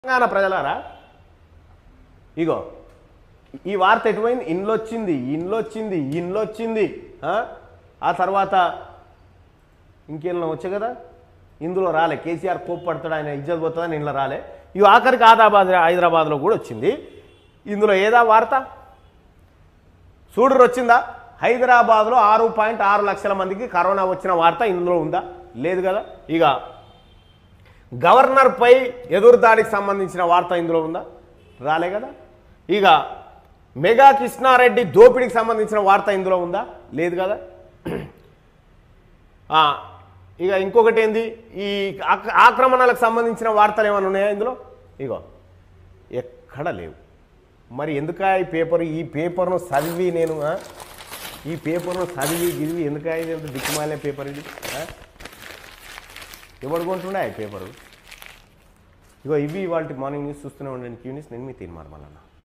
తెలంగాణ ప్రజలారా ఇగో ఈ వార్త ఎటుపోయింది ఇండ్లు వచ్చింది ఇండ్లు వచ్చింది ఇండ్లు వచ్చింది ఆ? ఆ తర్వాత ఇంకేళ్ళ వచ్చే కదా ఇందులో రాలే కేసీఆర్ కోప్పడతాడు ఆయన ఇజ్జత్ పోతుందని ఇంట్లో రాలే ఇవి ఆఖరికి ఆదాబాద్ హైదరాబాద్లో కూడా వచ్చింది ఇందులో ఏదా వార్త చూడరు వచ్చిందా హైదరాబాద్లో ఆరు పాయింట్ ఆరు లక్షల మందికి కరోనా వచ్చిన వార్త ఇందులో ఉందా లేదు కదా ఇక గవర్నర్పై ఎదురుదాడికి సంబంధించిన వార్త ఇందులో ఉందా రాలే కదా ఇక మెగా కృష్ణారెడ్డి దోపిడీకి సంబంధించిన వార్త ఇందులో ఉందా లేదు కదా ఆ, ఇక ఇంకొకటి ఏంది ఈ ఆక్- ఆక్రమణలకు సంబంధించిన వార్తలు ఏమైనా ఉన్నాయా ఇందులో ఇగో ఎక్కడ లేవు మరి ఎందుక ఈ పేపర్ ఈ పేపర్ను చదివి నేను ఆ? ఈ పేపర్ను చదివి గిరివి ఎందుక ఇది ఎంత దిక్కుమాలే పేపర్ ఇది ఆ? ఎవడు కొంటుండే ఈ పేపరు ఇగో ఇవి ఇవాళ మార్నింగ్ న్యూస్ చూస్తూనే ఉండండి క్యూ న్యూస్ నేను మీ తీర్మానం మళ్ళీ